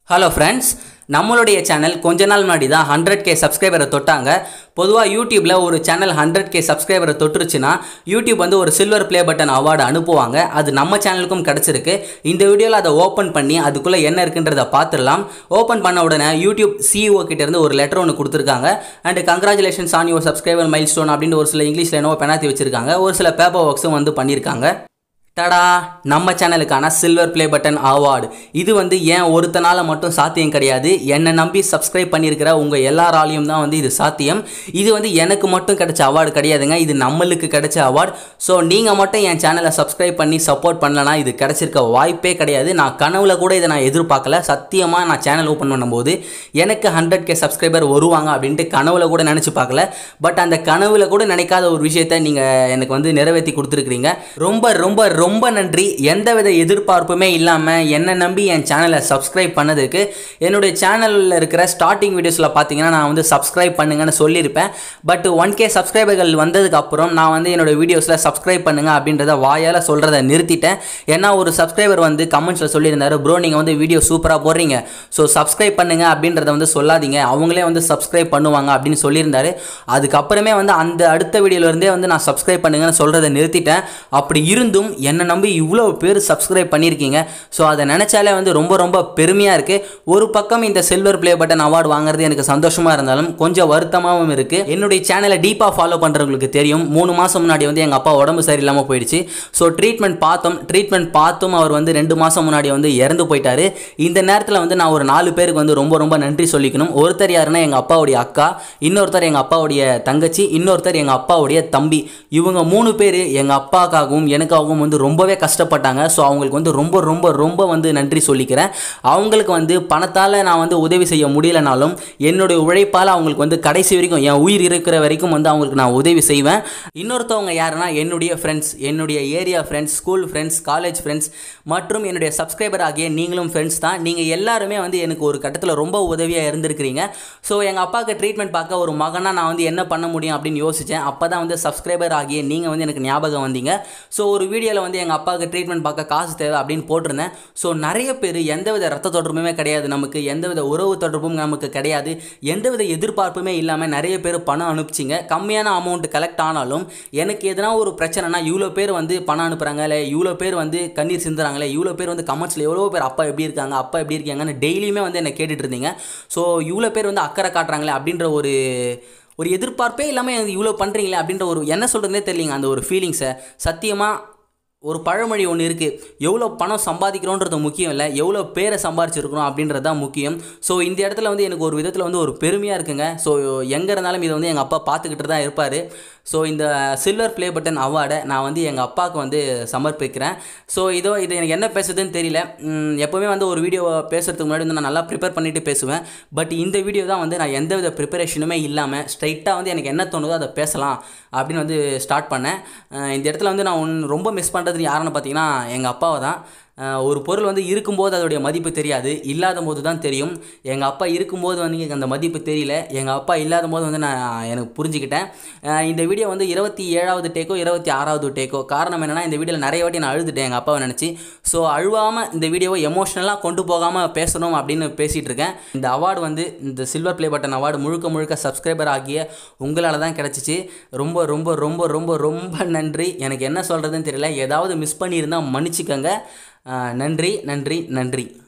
hello friends நம்மளுடைய channel கொஞ்ச நாள் முன்னாடி தான் ஹண்ட்ரட் கே சப்ஸ்கிரைபரை தொட்டாங்க பொதுவாக யூடியூப்பில் ஒரு சேனல் ஹண்ட்ரட் கே சப்ஸ்கிரைபரை தொட்டுருச்சுன்னா யூடியூப் வந்து ஒரு சில்வர் ப்ளே பட்டன் அவார்டு அனுப்புவாங்க அது நம்ம சேனலுக்கும் கிடச்சிருக்கு இந்த வீடியோவில் அதை ஓப்பன் பண்ணி அதுக்குள்ளே என்ன இருக்குன்றதை பார்த்துடலாம் ஓப்பன் பண்ண உடனே யூடியூப் சிஇஓ கிட்டேருந்து ஒரு லெட்டர் ஒன்று கொடுத்துருக்காங்க and congratulations on your subscriber milestone அப்படின்னு ஒரு சில இங்கிலீஷில் என்னவோ பெனாத்தி வச்சிருக்காங்க ஒரு சில பேப்பர் ஒர்க்ஸும் வந்து பண்ணியிருக்காங்க டடா நம்ம சேனலுக்கான சில்வர் ப்ளே பட்டன் அவார்டு இது வந்து ஏன் ஒருத்தனால மட்டும் சாத்தியம் கிடையாது என்னை நம்பி சப்ஸ்கிரைப் பண்ணியிருக்கிற உங்கள் எல்லாராலையும் தான் வந்து இது சாத்தியம் இது வந்து எனக்கு மட்டும் கிடைச்ச அவார்டு கிடையாதுங்க இது நம்மளுக்கு கிடைச்ச அவார்டு ஸோ நீங்கள் மட்டும் என் சேனலை சப்ஸ்கிரைப் பண்ணி சப்போர்ட் பண்ணலனா இது கிடைச்சிருக்க வாய்ப்பே கிடையாது நான் கனவுல கூட இதை நான் எதிர்பார்க்கல சத்தியமாக நான் சேனல் ஓப்பன் பண்ணும்போது எனக்கு ஹண்ட்ரட் கே சப்ஸ்கிரைபர் வருவாங்க அப்படின்ட்டு கனவுல கூட நினச்சி பார்க்கல பட் அந்த கனவுல கூட நினைக்காத ஒரு விஷயத்த நீங்கள் எனக்கு வந்து நிறைவேற்றி கொடுத்துருக்கிறீங்க ரொம்ப ரொம்ப ரொம்ப நன்றி எந்தவித எதிர்பார்ப்புமே இல்லாமல் என்னை நம்பி என் சேனலை சப்ஸ்கிரைப் பண்ணதுக்கு என்னுடைய சேனலில் இருக்கிற ஸ்டார்டிங் வீடியோஸில் பார்த்தீங்கன்னா நான் வந்து சப்ஸ்கிரைப் பண்ணுங்கன்னு சொல்லியிருப்பேன் பட் ஒன் கே சப்ஸ்கிரைபர்கள் வந்ததுக்கு அப்புறம் நான் வந்து என்னோட வீடியோஸில் சப்ஸ்கிரைப் பண்ணுங்க அப்படின்றத வாயால் சொல்கிறத நிறுத்திட்டேன் ஏன்னா ஒரு சப்ஸ்கிரைபர் வந்து கமெண்ட்ஸில் சொல்லியிருந்தாரு ப்ரோ நீங்கள் வந்து வீடியோ சூப்பராக போடுறீங்க ஸோ சப்ஸ்கிரைப் பண்ணுங்க அப்படின்றத வந்து சொல்லாதீங்க அவங்களே வந்து சப்ஸ்கிரைப் பண்ணுவாங்க அப்படின்னு சொல்லியிருந்தாரு அதுக்கப்புறமே வந்து அந்த அடுத்த வீடியோலேருந்தே வந்து நான் சப்ஸ்கிரைப் பண்ணுங்கன்னு சொல்கிறத நிறுத்திட்டேன் அப்படி இருந்தும் என்னை நம்பி இவ்வளோ பேர் சப்ஸ்கிரைப் பண்ணியிருக்கீங்க ஸோ அதை நினச்சாலே வந்து ரொம்ப ரொம்ப பெருமையாக இருக்குது ஒரு பக்கம் இந்த சில்வர் ப்ளே பட்டன் அவார்டு வாங்குறது எனக்கு சந்தோஷமாக இருந்தாலும் கொஞ்சம் வருத்தமாகவும் இருக்குது என்னுடைய சேனலை டீப்பாக ஃபாலோ பண்ணுறவங்களுக்கு தெரியும் மூணு மாதம் முன்னாடி வந்து எங்கள் அப்பா உடம்பு சரியில்லாமல் போயிடுச்சு ஸோ ட்ரீட்மெண்ட் பார்த்தோம் ட்ரீட்மெண்ட் பார்த்தும் அவர் வந்து ரெண்டு மாதம் முன்னாடி வந்து இறந்து போயிட்டாரு இந்த நேரத்தில் வந்து நான் ஒரு நாலு பேருக்கு வந்து ரொம்ப ரொம்ப நன்றி சொல்லிக்கணும் ஒருத்தர் யாருன்னா எங்கள் அப்பாவுடைய அக்கா இன்னொருத்தர் எங்கள் அப்பாவுடைய தங்கச்சி இன்னொருத்தர் எங்கள் அப்பாவுடைய தம்பி இவங்க மூணு பேர் எங்கள் அப்பாக்காகவும் எனக்காகவும் வந்து ரொம்பவே கஷ்டப்பட்டாங்க ஸோ அவங்களுக்கு வந்து ரொம்ப ரொம்ப ரொம்ப வந்து நன்றி சொல்லிக்கிறேன் அவங்களுக்கு வந்து பணத்தால் நான் வந்து உதவி செய்ய முடியலனாலும் என்னுடைய உழைப்பால் அவங்களுக்கு வந்து கடைசி வரைக்கும் என் உயிர் இருக்கிற வரைக்கும் வந்து அவங்களுக்கு நான் உதவி செய்வேன் இன்னொருத்தவங்க யாருன்னா என்னுடைய ஃப்ரெண்ட்ஸ் என்னுடைய area friends school friends college friends மற்றும் என்னுடைய சப்ஸ்கிரைபர் ஆகிய நீங்களும் ஃப்ரெண்ட்ஸ் தான் நீங்கள் எல்லாருமே வந்து எனக்கு ஒரு கட்டத்தில் ரொம்ப உதவியாக இருந்திருக்கிறீங்க ஸோ எங்கள் அப்பாவுக்கு ட்ரீட்மெண்ட் பார்க்க ஒரு மகனாக நான் வந்து என்ன பண்ண முடியும் அப்படின்னு யோசித்தேன் அப்போ தான் வந்து சப்ஸ்கிரைபர் ஆகிய நீங்கள் வந்து எனக்கு ஞாபகம் வந்தீங்க ஸோ ஒரு வீடியோவில் வந்து எங்கள் அப்பாவுக்கு ட்ரீட்மெண்ட் பார்க்க காசு தேவை அப்படின்னு போட்டிருந்தேன் ஸோ நிறைய பேர் எந்தவித ரத்த தொடர்புமே கிடையாது நமக்கு எந்தவித உறவு தொடர்பும் நமக்கு கிடையாது எந்தவித எதிர்பார்ப்புமே இல்லாமல் நிறைய பேர் பணம் அனுப்பிச்சிங்க கம்மியான அமௌண்ட் கலெக்ட் ஆனாலும் எனக்கு எதனா ஒரு பிரச்சனைனா இவ்வளோ பேர் வந்து பணம் அனுப்புகிறாங்க இல்லை இவ்வளோ பேர் வந்து கண்ணீர் சிந்துறாங்களே இவ்வளோ பேர் வந்து கமெண்ட்ஸில் எவ்வளோ பேர் அப்பா எப்படி இருக்காங்க அப்பா எப்படி இருக்காங்கன்னு டெய்லியுமே வந்து என்னை கேட்டுட்டு இருந்தீங்க ஸோ இவ்வளோ பேர் வந்து அக்கறை காட்டுறாங்களே அப்படின்ற ஒரு ஒரு எதிர்பார்ப்பே இல்லாமல் இவ்வளோ பண்ணுறீங்களே அப்படின்ற ஒரு என்ன சொல்கிறதுனே தெரியலிங்க அந்த ஒரு ஃபீலிங்ஸை சத்தியமாக ஒரு பழமொழி ஒன்று இருக்குது எவ்வளோ பணம் சம்பாதிக்கிறோன்றது முக்கியம் இல்லை எவ்வளோ பேரை சம்பாரிச்சிருக்கிறோம் அப்படின்றது தான் முக்கியம் ஸோ இந்த இடத்துல வந்து எனக்கு ஒரு விதத்தில் வந்து ஒரு பெருமையாக இருக்குங்க ஸோ எங்கே இருந்தாலும் இதை வந்து எங்கள் அப்பா பார்த்துக்கிட்டு தான் இருப்பார் ஸோ இந்த சில்வர் ப்ளே பட்டன் அவார்டை நான் வந்து எங்கள் அப்பாவுக்கு வந்து சமர்ப்பிக்கிறேன் ஸோ இதோ இது எனக்கு என்ன பேசுறதுன்னு தெரியல ம், எப்போவுமே வந்து ஒரு வீடியோ பேசுறதுக்கு முன்னாடி வந்து நான் நல்லா ப்ரிப்பேர் பண்ணிட்டு பேசுவேன் பட் இந்த வீடியோ தான் வந்து நான் எந்தவித ப்ரிப்பரேஷனுமே இல்லாமல் ஸ்ட்ரைட்டாக வந்து எனக்கு என்ன தோணுதோ அதை பேசலாம் அப்படின்னு வந்து ஸ்டார்ட் பண்ணேன் அஹ் இந்த இடத்துல வந்து நான் ஒன்று ரொம்ப மிஸ் பண்ணுறது யாருன்னு பார்த்தீங்கன்னா எங்கள் அப்பாவை தான் அஹ் ஒரு பொருள் வந்து இருக்கும்போது அதோடைய மதிப்பு தெரியாது இல்லாத போது தான் தெரியும் எங்கள் அப்பா இருக்கும்போது வந்து எனக்கு அந்த மதிப்பு தெரியல எங்கள் அப்பா இல்லாத போது வந்து நான் எனக்கு புரிஞ்சுக்கிட்டேன் அஹ் இந்த வீடியோ வந்து இருபத்தி ஏழாவது டேக்கோ இருபத்தி ஆறாவது டேக்கோ காரணம் என்னென்னா இந்த வீடியோவில் நிறைய வாட்டி நான் அழுதுட்டேன் எங்கள் அப்பாவை நினச்சி ஸோ அழுவாமல் இந்த வீடியோவை எமோஷ்னலாக கொண்டு போகாமல் பேசணும் அப்படின்னு பேசிகிட்டு இருக்கேன் இந்த அவார்டு வந்து இந்த சில்வர் ப்ளே பட்டன் அவார்டு முழுக்க முழுக்க சப்ஸ்கிரைபர் ஆகிய உங்களால் தான் கிடச்சிச்சு ரொம்ப ரொம்ப ரொம்ப ரொம்ப ரொம்ப நன்றி எனக்கு என்ன சொல்கிறதுன்னு தெரியல ஏதாவது மிஸ் பண்ணியிருந்தால் மன்னிச்சுக்கோங்க அஹ் நன்றி நன்றி நன்றி